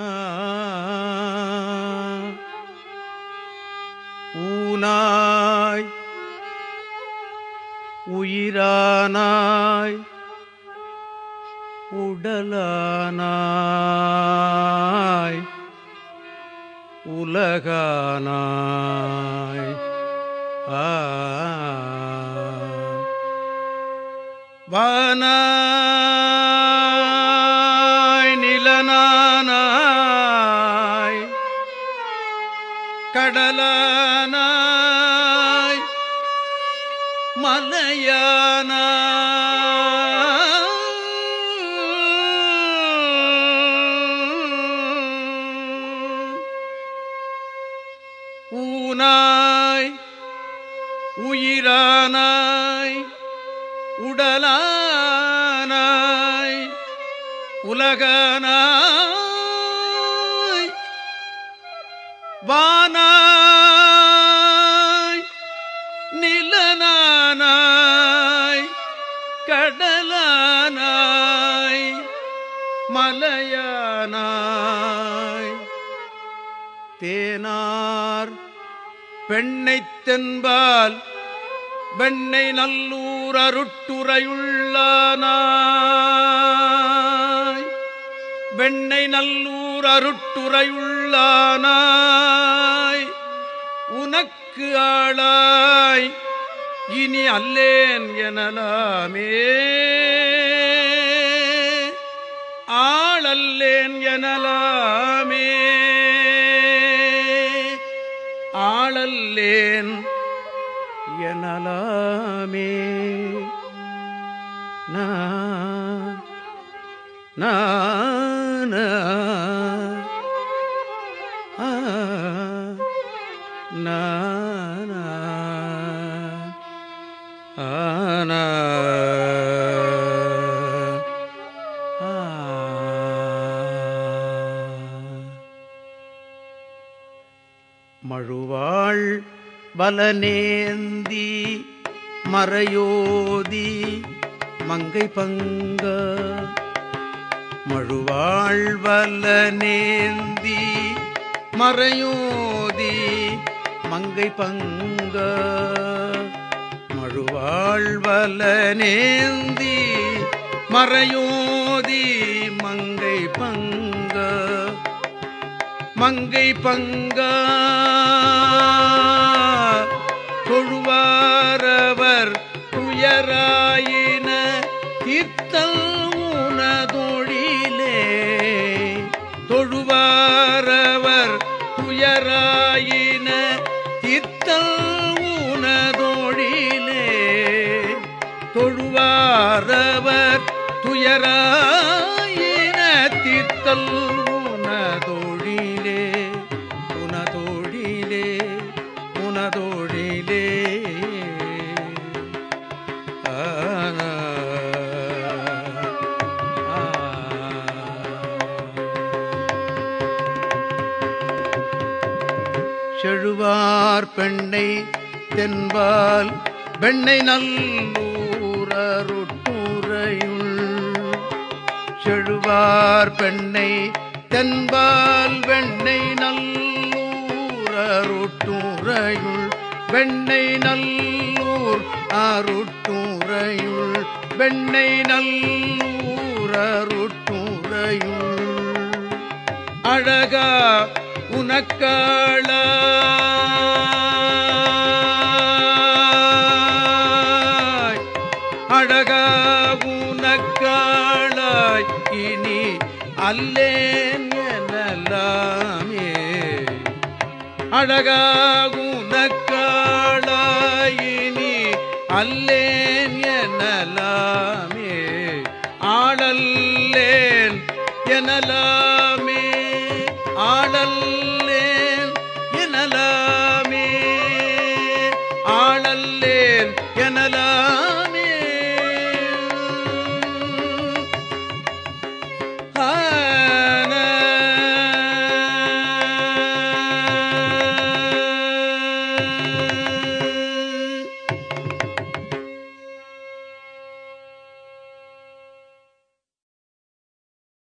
ஊனாய் உயிரானாய் உடலானாய் உலகானாய் ஆ வானாய் நிலனானாய் கடலானாய் மலையானாய் ஊனாய் உயிரானாய் உடலானாய் உலகனாய் வானாய் நிலனானாய் கடலானாய் மலையானாய் தேனார் பெண்ணைத் தென்பால் வெண்ணை நல்லூர் அருட்டுரையுள்ளானாய் வெண்ணை நல்லூர் அருட்டுரையுள்ளானாய் உனக்கு ஆளாய் இனி அல்லேன் எனலாமே ஆளல்லேன் எனலாமே ஆளல்லேன் எனலாமே நா நா நா. ஆ, நா, நா. ஆ, நா. ஆ. மழுவாள் வலனேந்தி மறையோதி மங்கை பங்க மழுவாள் வலனேந்தி மறையோதி மங்கை பங்க மழுவாள் வலனேந்தி மறையோதி மங்கை பங்க மங்கை பங்க தொழுவாரவர் துயராயின தீர்த்தல் உனதொழிலே தொழுவாரவர் துயராயின தீர்த்தல் உனதொழிலே தொழுவாரவர் துயராயின தீர்த்தல் உனதொழிலே உனதொழிலே உனதொழிலே ஆனா, ஆ. செழுவார் பெண்ணை தென்பால் வெண்ணை நல்லூரருட்டுரையுள் செழுவார் பெண்ணை தென்பால் வெண்ணை நல்லூர் அருட்டுரையுள் வெண்ணை நல்லூர் அருட்டுரையுள் வெண்ணை நல்லூர் அருட்டுரையுள் அழகா உனக்காளாய் அழகா உனக்காளாய் இனி அல்லேன் எனலாமே அழகா உனக்காளாய் இனி அல்லேன்